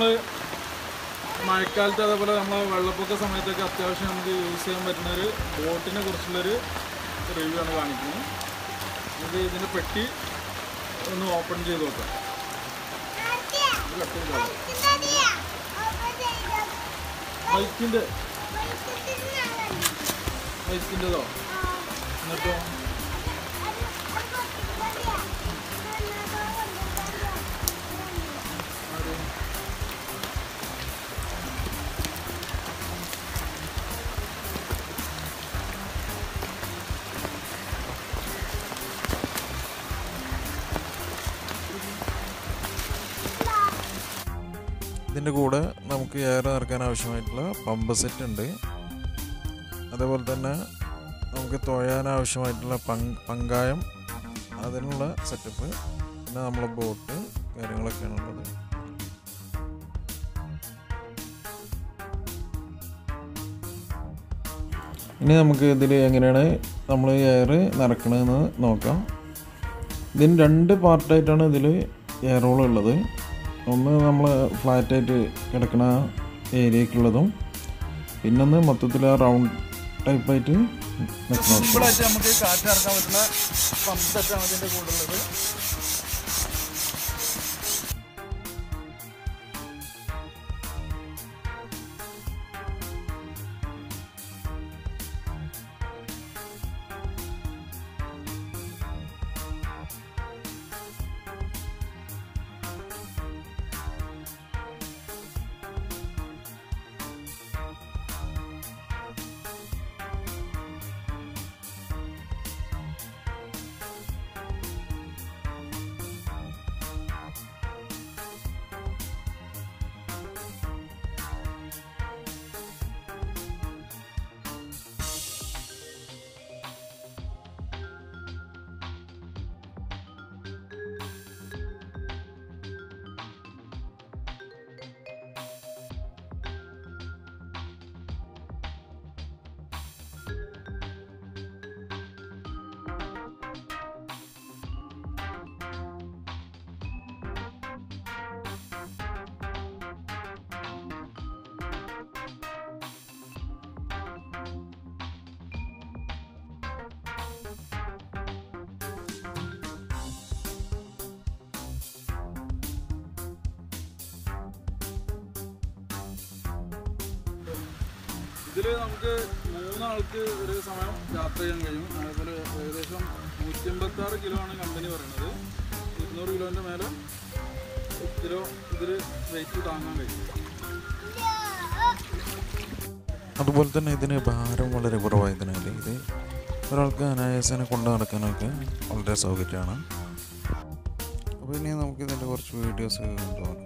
നമ്മൾ മഴക്കാലത്ത് അതേപോലെ നമ്മൾ വെള്ളപ്പൊക്ക സമയത്തൊക്കെ അത്യാവശ്യം നമുക്ക് യൂസ് ചെയ്യാൻ പറ്റുന്ന ഒരു ബോട്ടിനെ കുറിച്ചുള്ളൊരു റിവ്യൂ ആണ് കാണിക്കുന്നത് നമുക്ക് ഇതിൻ്റെ പെട്ടി ഒന്ന് ഓപ്പൺ ചെയ്ത് നോക്കാം ഇത് cut ചെയ്തോളാം. ബൈക്കിൻ്റെ ബൈക്കിൻ്റെതോ എന്നിട്ടോ ആര്? ഇതിൻ്റെ കൂടെ നമുക്ക് എയർ നിറക്കാൻ ആവശ്യമായിട്ടുള്ള പമ്പ് സെറ്റ് ഉണ്ട് അതേപോലെ തന്നെ നമുക്ക് തുഴയാൻ ആവശ്യമായിട്ടുള്ള പങ് പങ്കായം അതിനുള്ള സെറ്റപ്പ് പിന്നെ നമ്മളെ ബോട്ട് കാര്യങ്ങളൊക്കെയാണ് ഉള്ളത് ഇനി നമുക്ക് ഇതിൽ എങ്ങനെയാണ് നമ്മൾ എയർ നിറക്കണതെന്ന് നോക്കാം ഇതിന് രണ്ട് പാർട്ടായിട്ടാണ് ഇതിൽ എയർ ഹോൾ ഉള്ളത് ഒന്ന് നമ്മൾ ഫ്ലാറ്റായിട്ട് കിടക്കുന്ന ഏരിയക്കുള്ളതും പിന്നൊന്ന് മൊത്തത്തിൽ ആ റൗണ്ട് ടൈപ്പായിട്ട് നിൽക്കുന്നത് സിമ്പിളായിട്ട് നമുക്ക് കാറ്റ് ഇറക്കാൻ പറ്റുന്ന പമ്പ് സെറ്റാണ് ഇതിൻ്റെ കൂടെ ഉള്ളത് ഇതിൽ നമുക്ക് മൂന്നാൾക്ക് ഒരു സമയം യാത്ര ചെയ്യാൻ കഴിയും അതേപോലെ ഏകദേശം നൂറ്റി എൺപത്തി ആറ് കിലോ ആണ് കമ്പനി പറയുന്നത് ഇരുന്നൂറ് കിലോൻ്റെ മേലെ കിലോ ഇതിൽ വെയിറ്റ് താങ്ങാൻ കഴിയും അതുപോലെ തന്നെ ഇതിന് ഭാരം വളരെ കുറവായതിനാൽ ഇത് ഒരാൾക്ക് അനായാസനെ കൊണ്ട് നടക്കാനൊക്കെ വളരെ സൗകര്യമാണ് അപ്പോൾ ഇനി നമുക്ക് ഇതിൻ്റെ കുറച്ച് വീഡിയോസ് കണ്ടു നോക്കാം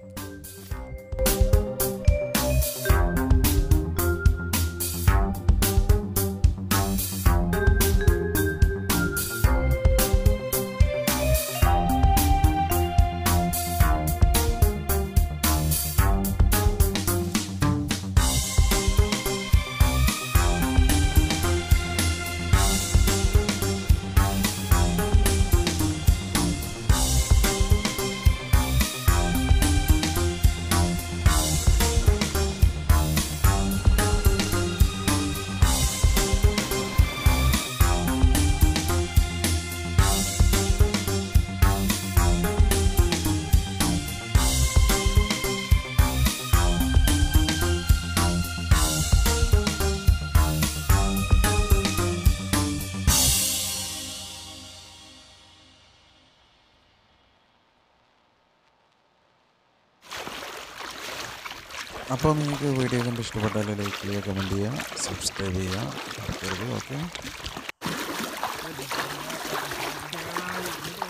അപ്പോൾ നിങ്ങൾക്ക് വീഡിയോ കണ്ട് ഇഷ്ടപ്പെട്ടാൽ ലൈക്ക് ചെയ്യുക കമൻറ്റ് ചെയ്യുക സബ്സ്ക്രൈബ് ചെയ്യുക ഓക്കെ